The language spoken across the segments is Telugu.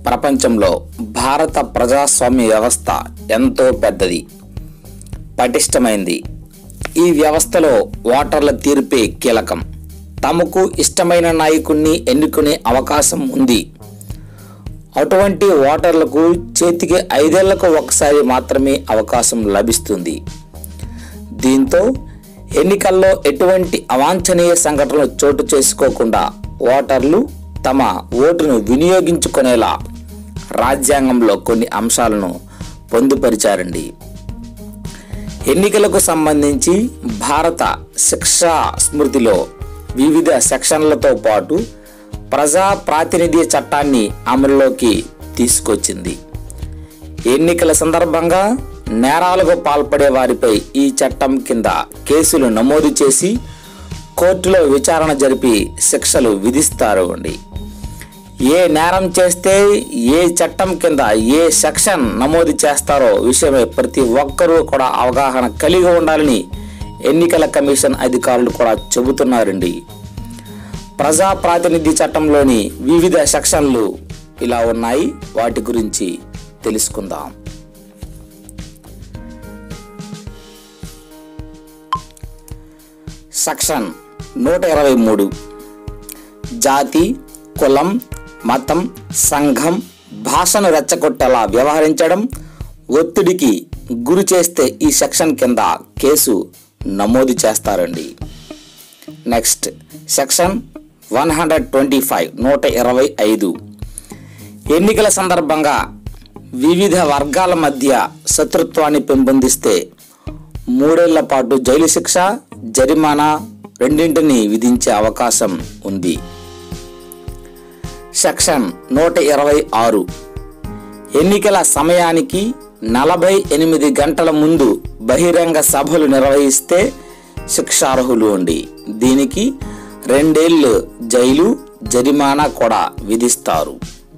ప్రపంచంలో భారత ప్రజాస్వామ్య వ్యవస్థ ఎంతో పెద్దది పటిష్టమైంది ఈ వ్యవస్థలో ఓటర్ల తీర్పే కీలకం తమకు ఇష్టమైన నాయకుణ్ణి ఎన్నుకునే అవకాశం ఉంది అటువంటి ఓటర్లకు చేతికి ఐదేళ్లకు ఒకసారి మాత్రమే అవకాశం లభిస్తుంది దీంతో ఎన్నికల్లో ఎటువంటి అవాంఛనీయ సంఘటనలు చోటు చేసుకోకుండా ఓటర్లు తమ ఓటును వినియోగించుకునేలా రాజ్యాంగంలో కొన్ని అంశాలను పొందుపరిచారండి ఎన్నికలకు సంబంధించి భారత శిక్షా స్మృతిలో వివిధ సెక్షన్లతో పాటు ప్రజా ప్రాతినిధ్య చట్టాన్ని అమలులోకి తీసుకొచ్చింది ఎన్నికల సందర్భంగా నేరాలకు పాల్పడే వారిపై ఈ చట్టం కింద కేసులు నమోదు చేసి కోర్టులో విచారణ జరిపి శిక్షలు విధిస్తారు అండి ఏ నేరం చేస్తే ఏ చట్టం కింద ఏ సెక్షన్ నమోదు చేస్తారో విషయమై ప్రతి ఒక్కరూ కూడా అవగాహన కలిగి ఉండాలని ఎన్నికల కమిషన్ అధికారులు కూడా చెబుతున్నారండి ప్రజా ప్రాతినిధ్య చట్టంలోని వివిధ సెక్షన్లు ఇలా ఉన్నాయి వాటి గురించి తెలుసుకుందాం సెక్షన్ నూట ఇరవై మూడు జాతి కులం మతం సంఘం భాషను రెచ్చగొట్టేలా వ్యవహరించడం ఒత్తిడికి గురి చేస్తే ఈ సెక్షన్ కింద కేసు నమోదు చేస్తారండి next section one hundred twenty five నూట ఇరవై ఐదు ఎన్నికల సందర్భంగా వివిధ వర్గాల మధ్య శత్రుత్వాన్ని పెంపొందిస్తే మూడేళ్ల పాటు జైలు శిక్ష జరిమానా రెండింటిని విధించే అవకాశం ఉంది సెక్షన్ నూట ఇరవై ఆరు ఎన్నికల సమయానికి నలభై ఎనిమిది గంటల ముందు బహిరంగ సభలు నిర్వహిస్తే శిక్షార్హులు ఉండి దీనికి రెండేళ్లు జైలు జరిమానా కూడా విధిస్తారు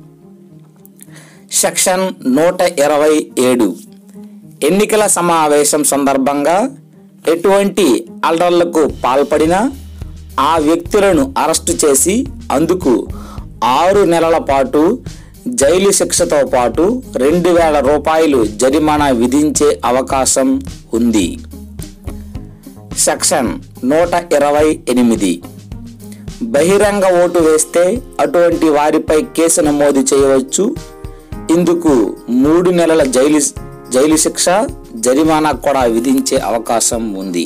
సెక్షన్ నూట ఇరవై ఏడు ఎన్నికల సమావేశం సందర్భంగా ఎటువంటి అల్లర్లకు పాల్పడినా ఆ వ్యక్తులను అరెస్టు చేసి అందుకు ఆరు నెలల పాటు జైలు శిక్షతో పాటు రెండు వేల రూపాయలు జరిమానా విధించే అవకాశం ఉంది సెక్షన్ నూట ఇరవై ఎనిమిది బహిరంగ ఓటు వేస్తే అటువంటి వారిపై కేసు నమోదు చేయవచ్చు ఇందుకు మూడు నెలల జైలు జైలు శిక్ష జరిమానా కూడా విధించే అవకాశం ఉంది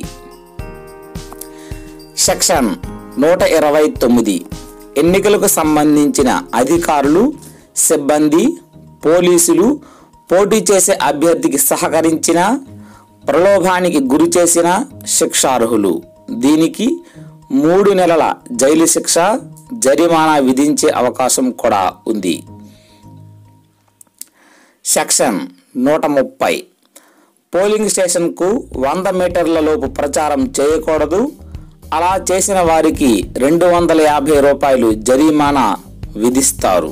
సెక్షన్ నూట ఇరవై తొమ్మిది ఎన్నికలకు సంబంధించిన అధికారులు సిబ్బంది పోలీసులు పోటీ చేసే అభ్యర్థికి సహకరించిన ప్రలోభానికి గురి చేసిన శిక్షార్హులు దీనికి మూడు నెలల జైలు శిక్ష జరిమానా విధించే అవకాశం కూడా ఉంది సెక్షన్ నూట ముప్పై పోలింగ్ స్టేషన్కు వంద మీటర్ల లోపు ప్రచారం చేయకూడదు అలా చేసిన వారికి రెండు వందల యాభై రూపాయలు జరిమానా విధిస్తారు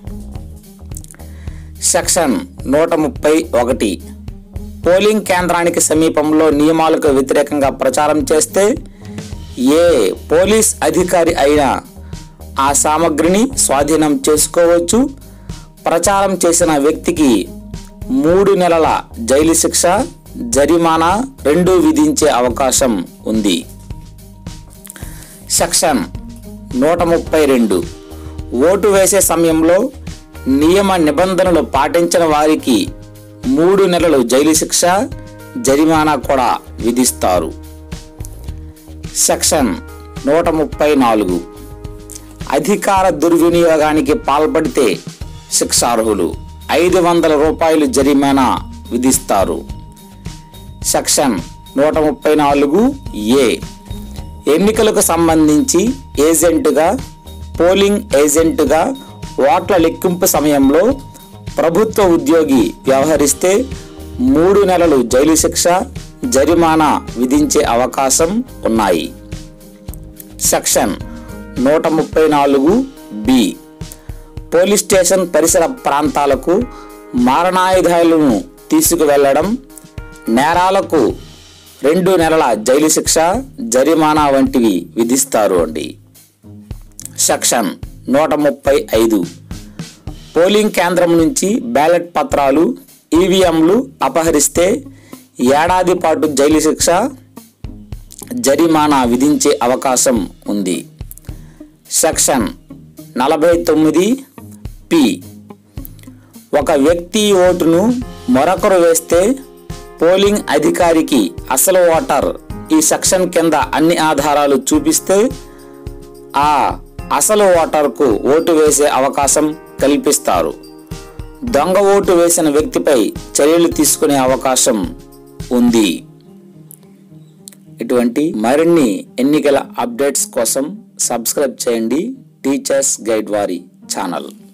సెక్షన్ నూట ముప్పై ఒకటి పోలింగ్ కేంద్రానికి సమీపంలో నియమాలకు వ్యతిరేకంగా ప్రచారం చేస్తే ఏ పోలీస్ అధికారి అయినా ఆ సామగ్రిని స్వాధీనం చేసుకోవచ్చు ప్రచారం చేసిన వ్యక్తికి మూడు నెలల జైలు శిక్ష జరిమానా రెండు విధించే అవకాశం ఉంది సెక్షన్ నూట ముప్పై రెండు ఓటు వేసే సమయంలో నియమ నిబంధనలు పాటించిన వారికి మూడు నెలలు జైలు శిక్ష జరిమానా కూడా విధిస్తారు సెక్షన్ నూట ముప్పై నాలుగు అధికార దుర్వినియోగానికి పాల్పడితే శిక్షార్హులు ఐదు వందల రూపాయలు జరిమానా విధిస్తారు సెక్షన్ నూట ముప్పై నాలుగు ఏ ఎన్నికలకు సంబంధించి ఏజెంటుగా పోలింగ్ ఏజెంటుగా ఓట్ల లెక్కింపు సమయంలో ప్రభుత్వ ఉద్యోగి వ్యవహరిస్తే మూడు నెలలు జైలు శిక్ష జరిమానా విధించే అవకాశం ఉన్నాయి సెక్షన్ నూట ముప్పై నాలుగు బి పోలీస్ స్టేషన్ పరిసర ప్రాంతాలకు మారణాయుధాలను తీసుకువెళ్లడం నేరాలకు రెండు నెలల జైలు శిక్ష జరిమానా వంటివి విధిస్తారు అండి సెక్షన్ నూట ముప్పై ఐదు పోలింగ్ కేంద్రం నుంచి బ్యాలెట్ పత్రాలు ఈవీఎంలు అపహరిస్తే ఏడాది పాటు జైలు శిక్ష జరిమానా విధించే అవకాశం ఉంది సెక్షన్ నలభై తొమ్మిది పి ఒక వ్యక్తి ఓటును మరొకరు వేస్తే పోలింగ్ అధికారికి అసలు ఓటర్ ఈ సెక్షన్ కింద అన్ని ఆధారాలు చూపిస్తే ఆ అసలు ఓటర్కు ఓటు వేసే అవకాశం కల్పిస్తారు దొంగ ఓటు వేసిన వ్యక్తిపై చర్యలు తీసుకునే అవకాశం ఉంది ఇటువంటి మరిన్ని ఎన్నికల అప్డేట్స్ కోసం సబ్స్క్రైబ్ చేయండి టీచర్స్ గైడ్ వారి ఛానల్